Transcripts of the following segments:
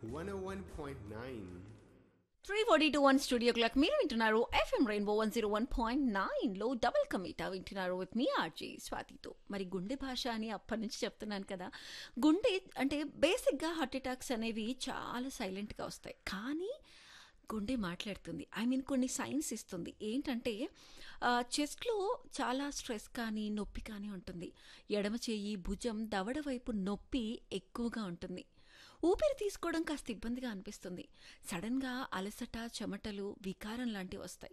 101.9 three forty two one studio clock మీరు వింటున్నారు FM rainbow one zero one point nine లో double కమిటా వింటున్నారు విత్ మీ ఆర్జీ స్వాతితో మరి గుండె భాష అని అప్పటి నుంచి చెప్తున్నాను కదా గుండె అంటే బేసిక్గా హార్ట్ అటాక్స్ అనేవి చాలా సైలెంట్గా వస్తాయి కానీ గుండె మాట్లాడుతుంది ఐ మీన్ కొన్ని సైన్స్ ఇస్తుంది ఏంటంటే చెస్ట్లో చాలా స్ట్రెస్ కానీ నొప్పి కానీ ఉంటుంది ఎడమ చేయి భుజం దవడ వైపు నొప్పి ఎక్కువగా ఉంటుంది ఊపిరి తీసుకోవడం కాస్త ఇబ్బందిగా అనిపిస్తుంది సడన్గా అలసట చెమటలు వికారం లాంటివి వస్తాయి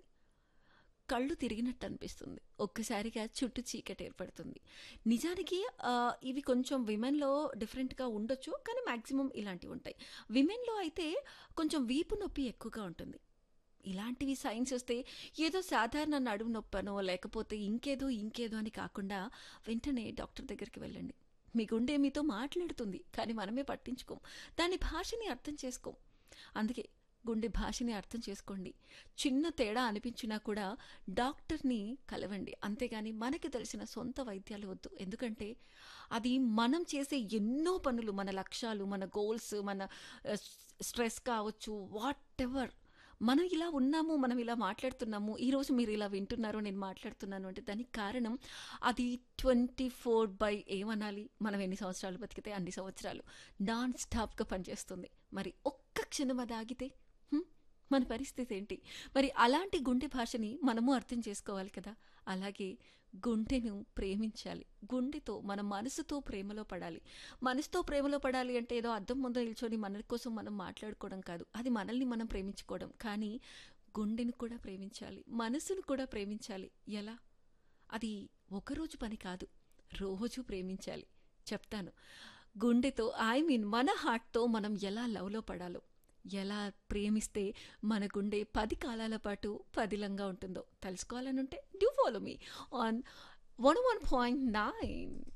కళ్ళు తిరిగినట్టు అనిపిస్తుంది ఒక్కసారిగా చుట్టూ చీకటి ఏర్పడుతుంది నిజానికి ఆ, ఇవి కొంచెం విమెన్లో డిఫరెంట్గా ఉండొచ్చు కానీ మ్యాక్సిమం ఇలాంటివి ఉంటాయి విమెన్లో అయితే కొంచెం వీపు నొప్పి ఎక్కువగా ఉంటుంది ఇలాంటివి సైన్స్ వస్తే ఏదో సాధారణ నడుము నొప్పనో లేకపోతే ఇంకేదో ఇంకేదో అని కాకుండా వెంటనే డాక్టర్ దగ్గరికి వెళ్ళండి మీ గుండె మీతో మాట్లాడుతుంది కానీ మనమే పట్టించుకోం దాని భాషని అర్థం చేసుకోం అందుకే గుండె భాషని అర్థం చేసుకోండి చిన్న తేడా అనిపించినా కూడా డాక్టర్ని కలవండి అంతేగాని మనకి తెలిసిన సొంత వైద్యాలు వద్దు ఎందుకంటే అది మనం చేసే ఎన్నో పనులు మన లక్ష్యాలు మన గోల్స్ మన ఆ, స్ట్రెస్ కావచ్చు వాట్ ఎవర్ మనం ఇలా ఉన్నాము మనం ఇలా మాట్లాడుతున్నాము ఈరోజు మీరు ఇలా వింటున్నారు నేను మాట్లాడుతున్నాను అంటే దానికి కారణం అది ట్వంటీ ఫోర్ బై ఏమనాలి మనం ఎన్ని సంవత్సరాలు బతికితే అన్ని సంవత్సరాలు నాన్ స్టాప్గా పనిచేస్తుంది మరి ఒక్క క్షణం అది ఆగితే హ్మ్? మన పరిస్థితి ఏంటి మరి అలాంటి గుండె భాషని మనము అర్థం చేసుకోవాలి కదా అలాగే గుండెను ప్రేమించాలి గుండెతో మన మనసుతో ప్రేమలో పడాలి మనసుతో ప్రేమలో పడాలి అంటే ఏదో అద్దం ముందు నిల్చొని మన కోసం మనం మాట్లాడుకోవడం కాదు అది మనల్ని మనం ప్రేమించుకోవడం కానీ గుండెను కూడా ప్రేమించాలి మనసును కూడా ప్రేమించాలి ఎలా అది ఒకరోజు పని కాదు రోజు ప్రేమించాలి చెప్తాను గుండెతో ఐ మీన్ మన హార్ట్తో మనం ఎలా లవ్లో పడాలో ఎలా ప్రేమిస్తే మన గుండె పది కాలాల పాటు పదిలంగా ఉంటుందో తెలుసుకోవాలనుంటే do follow me on one one point nine